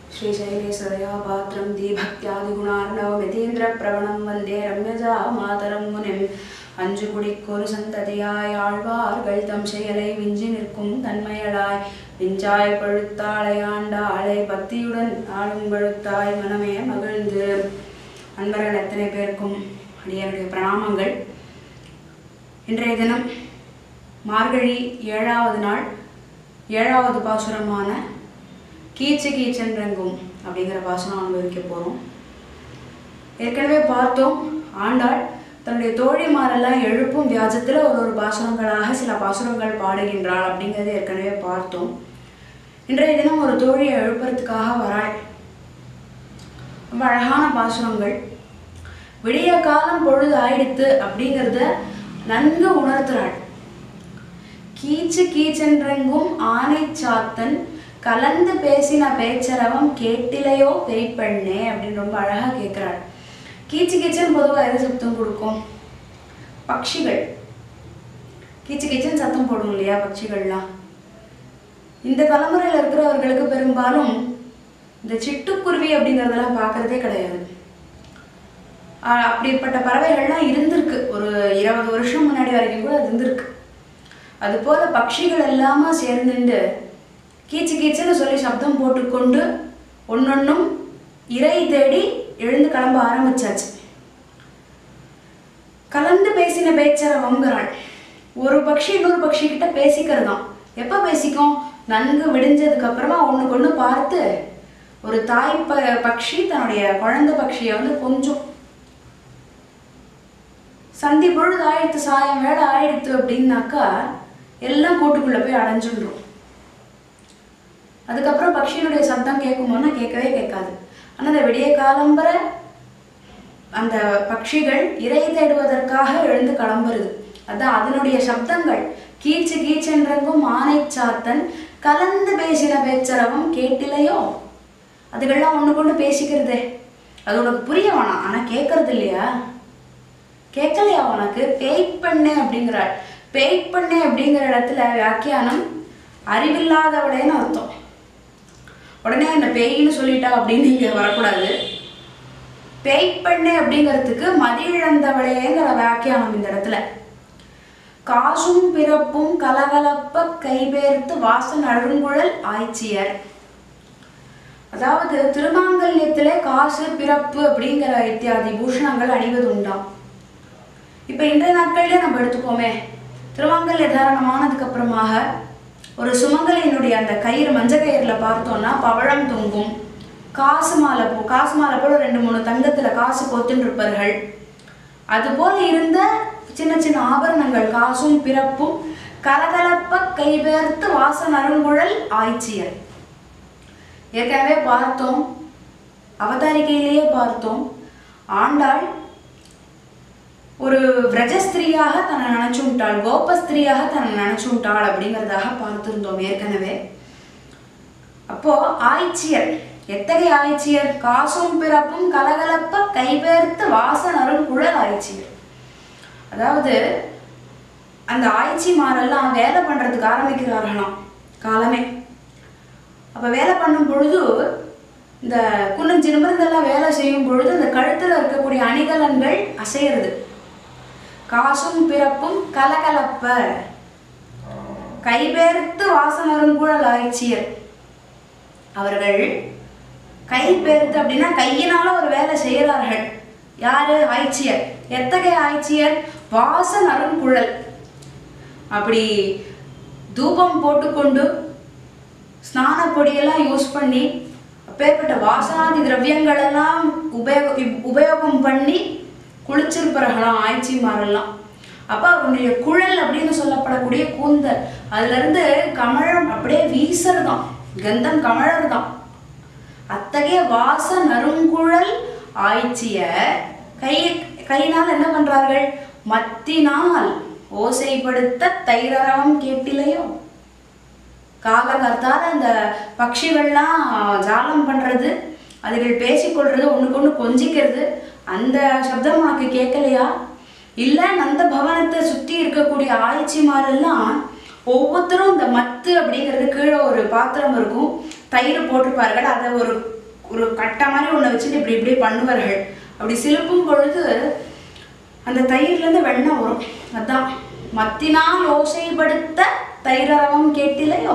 श्रीशैलेशदया पात्रं दीभक्त्यादिगुणार्णवमितीन्द्रप्रवणं वन्दे रम्यजा मातरं मुनिम् அஞ்சு குடிக்கொரு சந்ததியாய் ஆழ்வார்கள் தம் செயலை விஞ்சி நிற்கும் தன்மையலாய் விஞ்சாய் பழுத்தாளை ஆண்டாளை பக்தியுடன் ஆளும் பழுத்தாய் மனமே மகிழ்ந்து அன்பர்கள் எத்தனை பேருக்கும் அடியனுடைய பிரணாமங்கள் இன்றைய தினம் மார்கழி ஏழாவது நாள் ஏழாவது பாசுரமான கீச்சு கீச்சென்றெங்கும் அப்படிங்கிற பாசுரம் அனுபவிக்க போகிறோம் ஏற்கனவே பார்த்தோம் ஆண்டாள் தன்னுடைய தோழிமாரெல்லாம் எழுப்பும் வியாஜத்தில் ஒரு ஒரு பாசுரங்களாக சில பாசுரங்கள் பாடுகின்றாள் அப்படிங்கிறத ஏற்கனவே பார்த்தோம் இன்றைய தினம் ஒரு தோழியை எழுப்புறதுக்காக வராள் ரொம்ப அழகான பாசுரங்கள் விடிய காலம் பொழுது ஆயிடுத்து அப்படிங்கிறத நன்கு உணர்த்துறாள் கீச்சு கீச்சென்றெங்கும் ஆனை சாத்தன் கலந்து பேசின பேச்சரவம் கேட்டிலையோ பேய்ப்பெண்ணே அப்படின்னு ரொம்ப அழகா கேட்குறாள் கீச்சு கீச்சுன்னு பொதுவாக எது சத்தம் கொடுக்கும் பட்சிகள் கீச்சு கீச்சுன்னு சத்தம் போடும் இல்லையா பட்சிகள்லாம் இந்த தலைமுறையில் இருக்கிறவர்களுக்கு பெரும்பாலும் இந்த சிட்டுக்குருவி அப்படிங்கிறதெல்லாம் பார்க்கறதே கிடையாது ஆஹ் அப்படிப்பட்ட பறவைகள்லாம் இருந்திருக்கு ஒரு இருபது வருஷம் முன்னாடி வரைக்கும் கூட அது இருந்திருக்கு அதுபோல பட்சிகள் எல்லாமே சேர்ந்துண்டு கீச்சு கீச்சுன்னு சொல்லி சப்தம் போட்டுக்கொண்டு ஒன்னொன்னும் இறை தேடி எழுந்து கிளம்ப ஆரம்பிச்சாச்சு கலந்து பேசின பேச்சரவங்கிறாள் ஒரு பக்ஷி இன்னொரு பக்ஷி கிட்ட பேசிக்கிறதாம் எப்ப பேசிக்கும் நன்கு விடிஞ்சதுக்கு அப்புறமா ஒண்ணுக்கு ஒண்ணு பார்த்து ஒரு தாய் ப பக்ஷி தன்னுடைய குழந்தை பக்ஷியை வந்து கொஞ்சம் சந்தி பொழுது ஆயிடுத்து சாயம் வேலை ஆயிடுத்து அப்படின்னாக்கா எல்லாம் கூட்டுக்குள்ள போய் அடைஞ்சுடும் அதுக்கப்புறம் பக்ஷியினுடைய சத்தம் கேட்குமோன்னா கேட்கவே கேட்காது ஆனால் அந்த விடிய காலம்பர அந்த பட்சிகள் இறை தேடுவதற்காக எழுந்து கிளம்புறது அதான் அதனுடைய சப்தங்கள் கீச்சு கீச்சென்றெங்கும் ஆனை சாத்தன் கலந்து பேசின பேச்சரவம் கேட்டிலையோ அதுகள்லாம் ஒண்ணு கொண்டு பேசிக்கிறதே அது உனக்கு புரிய வேணாம் ஆனா கேட்கறது இல்லையா கேட்கலையா உனக்கு பேய் பண்ணே அப்படிங்கிறாள் பேய் பண்ணே அப்படிங்கிற இடத்துல வியாக்கியானம் அறிவில்லாதவளேன்னு அர்த்தம் உடனே என்ன பேயின்னு சொல்லிட்டா அப்படின்னு இங்க வரக்கூடாது பேய் பெண்ணே அப்படிங்கிறதுக்கு மதி இழந்தவளேங்கிற வியாக்கியானம் இந்த இடத்துல காசும் பிறப்பும் கலகலப்ப கைபேர்த்து வாசன் அழுங்குழல் ஆய்ச்சியர் அதாவது திருமாங்கல்யத்திலே காசு பிறப்பு அப்படிங்கிற இத்தியாதி பூஷணங்கள் அணிவது உண்டாம் இப்ப இன்றைய நாட்கள்லயே நம்ம எடுத்துக்கோமே திருமாங்கல்ய தாரணமானதுக்கு அப்புறமாக ஒரு சுமங்கலியினுடைய அந்த கயிறு மஞ்ச கயிறுல பார்த்தோம்னா பவழம் தொங்கும் காசு மாலை போ காசு மாலை போல ரெண்டு மூணு தங்கத்துல காசு கோத்துன்னு இருப்பார்கள் அது போல இருந்த சின்ன சின்ன ஆபரணங்கள் காசும் பிறப்பும் கலகலப்ப கைபெயர்த்து வாசன் அருங்குழல் ஆய்ச்சியர் ஏற்கனவே பார்த்தோம் அவதாரிகையிலேயே பார்த்தோம் ஆண்டாள் ஒரு விரஜஸ்திரியாக தன்னை நினைச்சுட்டாள் கோபஸ்திரியாக தன்னை நினைச்சுட்டாள் அப்படிங்கிறதாக பார்த்திருந்தோம் ஏற்கனவே அப்போ ஆய்ச்சியர் எத்தகைய ஆய்ச்சியர் காசும் பிறப்பும் கலகலப்ப கைபெயர்த்து வாசன் அருள் குழல் ஆய்ச்சியர் அதாவது அந்த ஆய்ச்சிமாரெல்லாம் வேலை பண்றதுக்கு ஆரம்பிக்கிறார்களாம் காலமே அப்ப வேலை பண்ணும் பொழுது இந்த குன்னஞ்சி நிமிர்ந்தெல்லாம் வேலை செய்யும் பொழுது இந்த கழுத்துல இருக்கக்கூடிய அணிகலன்கள் அசையிறது காசும் பிறப்பும் கலகலப்ப கைபேர்த்து வாசனருங்குழல் ஆய்ச்சியர் அவர்கள் கை பெருத்து அப்படின்னா கையினால ஒரு வேலை செய்கிறார்கள் யாரு ஆய்ச்சியர் எத்தகைய ஆய்ச்சியர் வாசன் அருண்குழல் அப்படி தூபம் போட்டுக்கொண்டு ஸ்நான பொடியெல்லாம் யூஸ் பண்ணி அப்பேற்பட்ட வாசனாதி திரவியங்கள் எல்லாம் உபயோக உபயோகம் பண்ணி குளிச்சிருப்பார்களாம் ஆய்ச்சிமாரெல்லாம் அப்ப அவருடைய குழல் அப்படின்னு சொல்லப்படக்கூடிய கூந்தல் அதுல இருந்து கமழம் அப்படியே வீசறதாம் கந்தம் கமழறதாம் அத்தகைய வாச நறுங்குழல் ஆய்ச்சிய கை கையினால் என்ன பண்றார்கள் மத்தினால் ஓசைப்படுத்த தைரரவம் கேட்டிலையோ காலகர்த்தால அந்த பட்சிகள்லாம் ஜாலம் பண்றது அதுகள் பேசிக்கொள்றது ஒண்ணுக்கு ஒண்ணு கொஞ்சிக்கிறது அந்த சப்தம் உனக்கு கேட்கலையா இல்ல நந்த பவனத்தை சுத்தி இருக்கக்கூடிய ஆய்ச்சிமாரெல்லாம் ஒவ்வொருத்தரும் இந்த மத்து அப்படிங்கிறது கீழே ஒரு பாத்திரம் இருக்கும் தயிர் போட்டிருப்பார்கள் அதை ஒரு ஒரு கட்டை மாதிரி ஒண்ணை வச்சுட்டு இப்படி இப்படி பண்ணுவார்கள் அப்படி சிலுப்பும் பொழுது அந்த தயிர்லேருந்து வெண்ணெய் வரும் அதான் மத்தினால் ஓசைப்படுத்த தயிரரவம் கேட்டிலையோ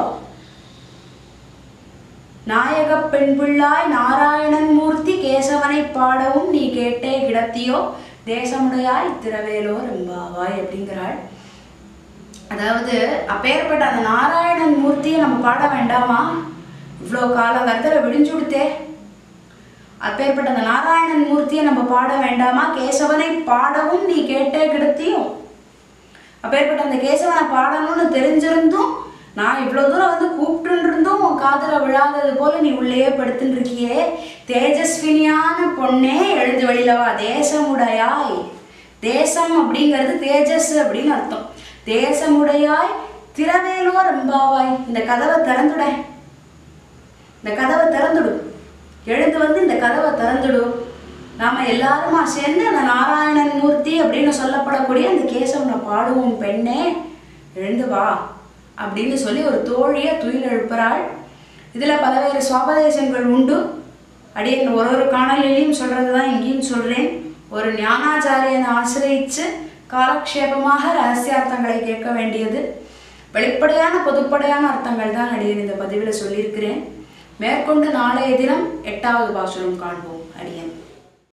நாயகப் பெண் பிள்ளாய் நாராயணன் மூர்த்தி கேசவனை பாடவும் நீ கேட்டே கிடத்தியோ தேசமுடையாய் திரவேலோ ரெம்பாவாய் அப்படிங்கிறாள் அதாவது அப்பேற்பட்ட அந்த நாராயணன் மூர்த்தியை நம்ம பாட வேண்டாமா இவ்வளோ காலங்கரத்தில் விடிஞ்சு கொடுத்தே அப்பேற்பட்ட அந்த நாராயணன் மூர்த்தியை நம்ம பாட வேண்டாமா கேசவனை பாடவும் நீ கேட்டே கிடத்தியோ அப்பேற்பட்ட அந்த கேசவனை பாடணும்னு தெரிஞ்சிருந்தும் நான் இவ்வளோ தூரம் வந்து கூப்பிட்டு இருந்தும் உன் காதுல விழாதது போல நீ உள்ளேயே படுத்துட்டு இருக்கியே தேஜஸ்வினியான பொண்ணே எழுந்து வெளியிலவா தேசமுடையாய் தேசம் அப்படிங்கிறது தேஜஸ் அப்படின்னு அர்த்தம் தேசமுடையாய் திரவேலோ ரம்பாவாய் இந்த கதவை திறந்துட இந்த கதவை திறந்துடு எழுந்து வந்து இந்த கதவை திறந்துடு நாம எல்லாருமா சேர்ந்து அந்த நாராயணன் மூர்த்தி அப்படின்னு சொல்லப்படக்கூடிய அந்த கேசவனை பாடுவோம் பெண்ணே எழுந்து வா அப்படின்னு சொல்லி ஒரு தோழியை துயில் எழுப்புறாள் இதில் பலவேறு சுவாபதேசங்கள் உண்டு அடியேன் ஒரு ஒரு காணொலியிலையும் சொல்கிறது தான் இங்கேயும் சொல்கிறேன் ஒரு ஞானாச்சாரியனை ஆசிரியித்து காலக்ஷேபமாக ரகசியார்த்தங்களை கேட்க வேண்டியது வெளிப்படையான பொதுப்படையான அர்த்தங்கள் தான் அடியேன் இந்த பதிவில் சொல்லியிருக்கிறேன் மேற்கொண்டு நாளைய தினம் எட்டாவது பாசுரம் காண்போம்